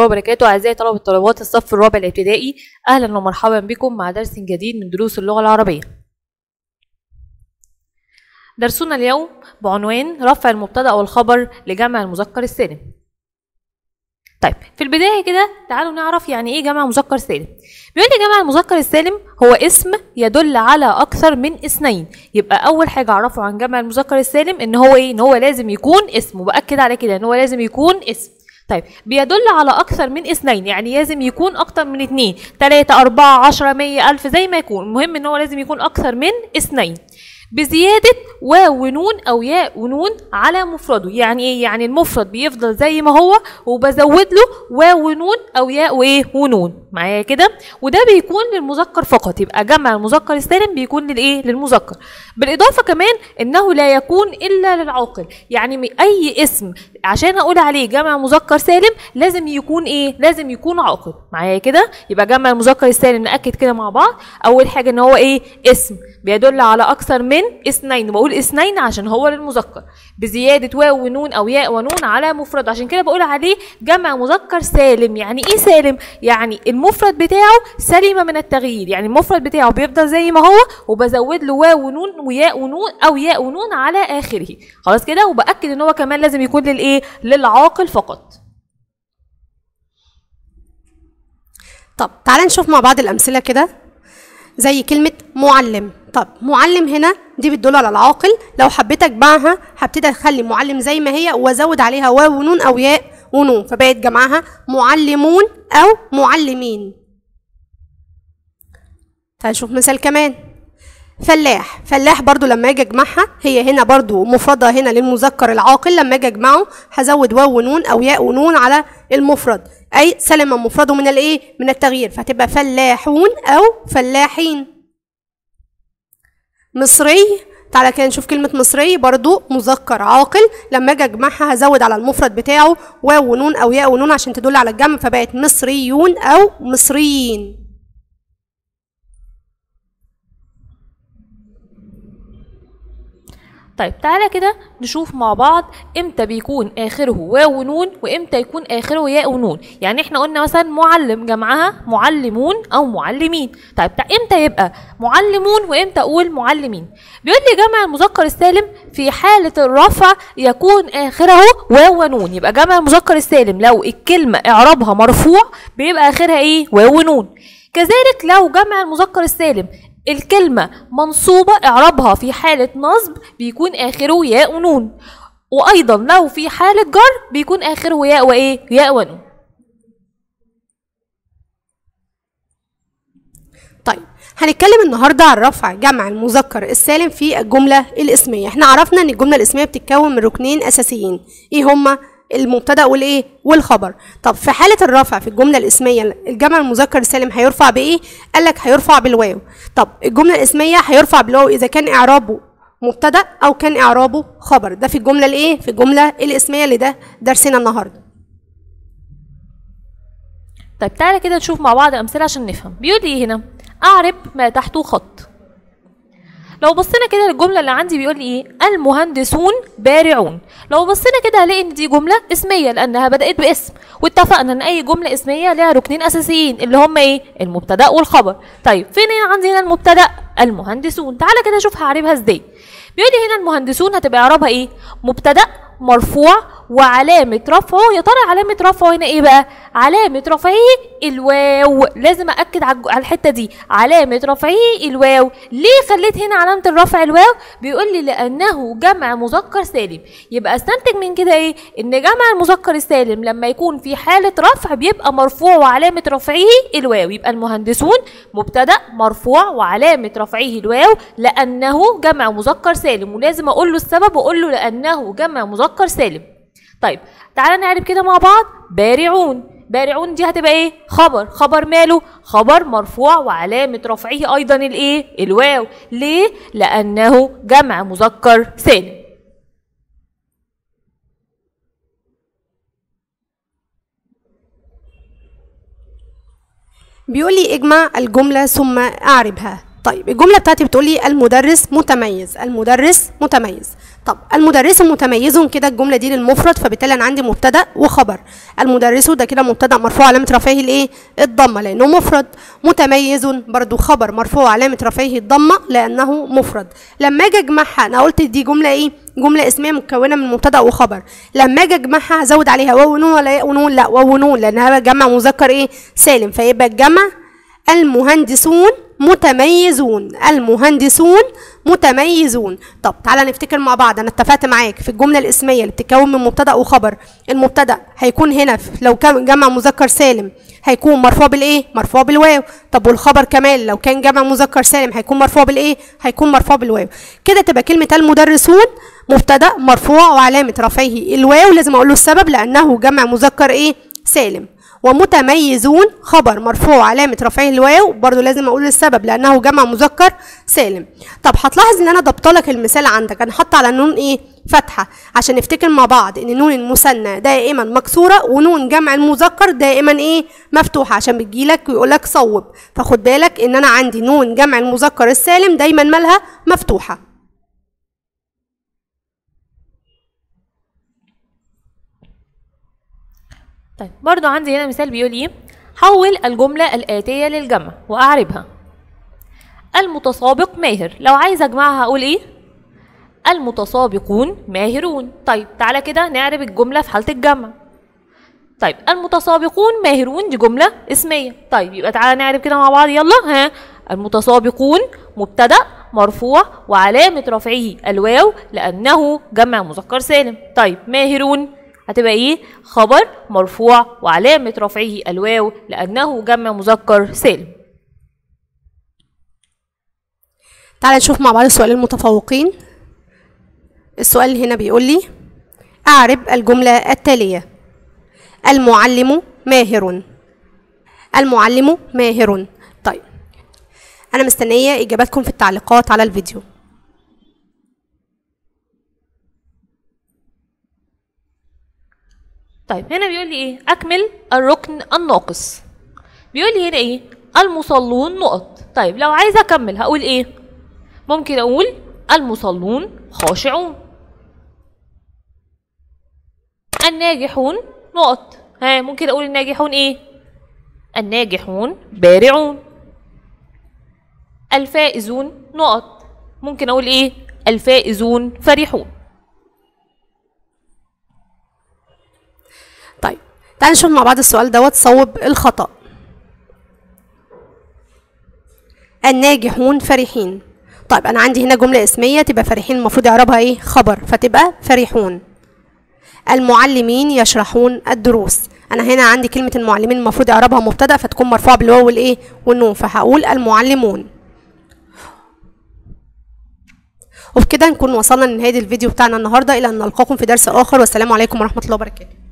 الله وبركاته أعزائي طلبة طلبات الصف الرابع الابتدائي أهلا ومرحبا بكم مع درس جديد من دروس اللغة العربية درسنا اليوم بعنوان رفع المبتدأ والخبر لجمع المذكر السالم طيب في البداية كده تعالوا نعرف يعني ايه جمع مذكر سالم بيقول لي جمع المذكر السالم هو اسم يدل على اكثر من اثنين يبقى اول حاجة اعرفه عن جمع المذكر السالم ان هو ايه ان هو لازم يكون اسم وبأكد على كده ان هو لازم يكون اسم طيب بيدل على اكثر من اثنين يعني لازم يكون اكتر من اتنين تلاتة اربعة عشرة مية الف زي ما يكون المهم ان هو لازم يكون اكثر من اثنين بزيادة واو ونون أو ياء ونون على مفرده يعني إيه؟ يعني المفرد بيفضل زي ما هو وبزود له واو ونون أو ياء وإيه ونون معايا كده وده بيكون للمذكر فقط يبقى جمع المذكر السالم بيكون للإيه للمذكر بالإضافة كمان إنه لا يكون إلا للعاقل يعني أي اسم عشان أقول عليه جمع مذكر سالم لازم يكون إيه لازم يكون عاقل معايا كده يبقى جمع المذكر السالم نأكد كده مع بعض أول حاجة إن هو إيه اسم بيدل على أكثر من اثنين بقول اثنين عشان هو للمذكر بزيادة واو ونون أو ياء ونون على مفرد عشان كده بقول عليه جمع مذكر سالم يعني إيه سالم؟ يعني المفرد بتاعه سليم من التغيير يعني المفرد بتاعه بيفضل زي ما هو وبزود له واو ونون وياء ونون أو ياء ونون على آخره خلاص كده وبأكد إن هو كمان لازم يكون للإيه؟ للعاقل فقط طب تعالى نشوف مع بعض الأمثلة كده زي كلمة معلم طب معلم هنا دي بتدل على العاقل لو حبيت اجمعها هبتدي اخلي معلم زي ما هي وازود عليها واو ونون او ياء ونون فبقت جمعها معلمون او معلمين تعال نشوف مثال كمان فلاح فلاح برضو لما اجي اجمعها هي هنا برضو مفردة هنا للمذكر العاقل لما اجي اجمعه هزود واو ونون او ياء ونون على المفرد اي سلم مفرده من الايه من التغيير فهتبقى فلاحون او فلاحين مصري تعالى كده نشوف كلمة مصري برضو مذكر عاقل لما اجي اجمعها هزود على المفرد بتاعه واو ونون او ياء ونون عشان تدل على الجمع فبقت مصريون او مصريين طيب تعالى كده نشوف مع بعض امتى بيكون اخره واو ونون وامتى يكون اخره ياء ونون يعني احنا قلنا مثلا معلم جمعها معلمون او معلمين طيب تع- امتى يبقى معلمون وامتى اقول معلمين بيقول لي جمع المذكر السالم في حالة الرفع يكون اخره واو ونون يبقى جمع المذكر السالم لو الكلمة اعرابها مرفوع بيبقى اخرها ايه واو ونون كذلك لو جمع المذكر السالم الكلمة منصوبة إعرابها في حالة نصب بيكون آخره ياء ونون وأيضا لو في حالة جر بيكون آخره ياء وإيه؟ ياء ونون طيب هنتكلم النهارده عن رفع جمع المذكر السالم في الجملة الاسمية احنا عرفنا ان الجملة الاسمية بتتكون من ركنين اساسيين ايه هما المبتدا والايه والخبر طب في حاله الرفع في الجمله الاسميه الجمع المذكر السالم هيرفع بايه قال لك هيرفع بالواو طب الجمله الاسميه هيرفع بالواو اذا كان اعرابه مبتدا او كان اعرابه خبر ده في الجمله الايه في الجمله الاسميه اللي ده درسنا النهارده طيب تعالى كده نشوف مع بعض أمثلة عشان نفهم بيقول لي إيه هنا أعرب ما تحته خط لو بصينا كده للجملة اللي عندي بيقول لي ايه المهندسون بارعون لو بصينا كده هلاقي ان دي جملة اسمية لانها بدأت باسم واتفقنا ان اي جملة اسمية ليها ركنين اساسيين اللي هم ايه المبتدأ والخبر طيب فين هنا عندي هنا المبتدأ المهندسون تعالى كده اشوف هعربها ازاي بيقول لي هنا المهندسون هتبقى اعرابها ايه مبتدأ مرفوع وعلامة رفعه يا ترى علامة رفعه هنا ايه بقى؟ علامة رفعه الواو لازم أأكد على الج- على الحتة دي علامة رفعه الواو ليه خليت هنا علامة الرفع الواو؟ بيقول لي لأنه جمع مذكر سالم يبقى استنتج من كده ايه؟ إن جمع المذكر السالم لما يكون في حالة رفع بيبقى مرفوع وعلامة رفعه الواو يبقى المهندسون مبتدأ مرفوع وعلامة رفعه الواو لأنه جمع مذكر سالم ولازم أقول له السبب وأقول له لأنه جمع مذكر سالم طيب تعالى نعرف كده مع بعض بارعون بارعون دي هتبقى ايه خبر خبر ماله خبر مرفوع وعلامة رفعه ايضا الايه الواو ليه لانه جمع مذكر سالم بيقول لي اجمع الجملة ثم اعربها طيب الجملة بتاعتي بتقولي المدرس متميز المدرس متميز طب المدرس متميز كده الجملة دي للمفرد فبالتالي أنا عندي مبتدأ وخبر المدرس ده كده مبتدأ مرفوع علامة رفعه الإيه؟ الضمة لأنه مفرد متميز برضو خبر مرفوع علامة رفعه الضمة لأنه مفرد لما أجي أجمعها أنا قلت دي جملة إيه؟ جملة اسمية مكونة من مبتدأ وخبر لما أجي أجمعها هزود عليها واو ونون ولا ياء ونون لا واو ونون لأنها جمع مذكر إيه؟ سالم فيبقى الجمع المهندسون متميزون المهندسون متميزون طب تعالى نفتكر مع بعض انا اتفقت معاك في الجمله الاسميه اللي بتتكون من مبتدا وخبر المبتدا هيكون هنا لو كان جمع مذكر سالم هيكون مرفوع بالايه مرفوع بالواو طب والخبر كمان لو كان جمع مذكر سالم هيكون مرفوع بالايه هيكون مرفوع بالواو كده تبقى كلمه المدرسون مبتدا مرفوع وعلامه رفعه الواو لازم اقول له السبب لانه جمع مذكر ايه سالم ومتميزون خبر مرفوع علامة رفعه الواو برضو لازم أقول السبب لأنه جمع مذكر سالم طب هتلاحظ إن أنا ضبطلك المثال عندك أنا حاطة على النون إيه فتحة عشان نفتكر مع بعض إن نون المثنى دائما مكسورة ونون جمع المذكر دائما إيه مفتوحة عشان بتجيلك ويقولك صوب فخد بالك إن أنا عندي نون جمع المذكر السالم دايما مالها مفتوحة طيب برضو عندي هنا مثال بيقول ايه حول الجملة الآتية للجمع وأعربها المتسابق ماهر لو عايز أجمعها هقول ايه المتسابقون ماهرون طيب تعالى كده نعرب الجملة في حالة الجمع طيب المتسابقون ماهرون دي جملة اسمية طيب يبقى تعالى نعرب كده مع بعض يلا ها المتسابقون مبتدأ مرفوع وعلامة رفعه الواو لأنه جمع مذكر سالم طيب ماهرون هتبقى ايه خبر مرفوع وعلامة رفعه الواو لأنه جمع مذكر سالم تعالى نشوف مع بعض سؤال المتفوقين السؤال هنا بيقول لي أعرب الجملة التالية المعلم ماهر المعلم ماهر طيب أنا مستنية إجاباتكم في التعليقات على الفيديو طيب هنا بيقول لي ايه اكمل الركن الناقص بيقول لي هنا ايه المصلون نقط طيب لو عايزه اكمل هقول ايه ممكن اقول المصلون خاشعون الناجحون نقط ها ممكن اقول الناجحون ايه الناجحون بارعون الفائزون نقط ممكن اقول ايه الفائزون فرحون طيب تعالى نشوف مع بعض السؤال دوت صوب الخطأ الناجحون فرحين طيب انا عندي هنا جملة اسمية تبقى فرحين المفروض اعربها ايه خبر فتبقى فرحون المعلمين يشرحون الدروس انا هنا عندي كلمة المعلمين المفروض اعربها مبتدأ فتكون مرفوعة بالواو والايه والنون فهقول المعلمون وبكده نكون وصلنا لنهاية الفيديو بتاعنا النهاردة إلى أن نلقاكم في درس آخر والسلام عليكم ورحمة الله وبركاته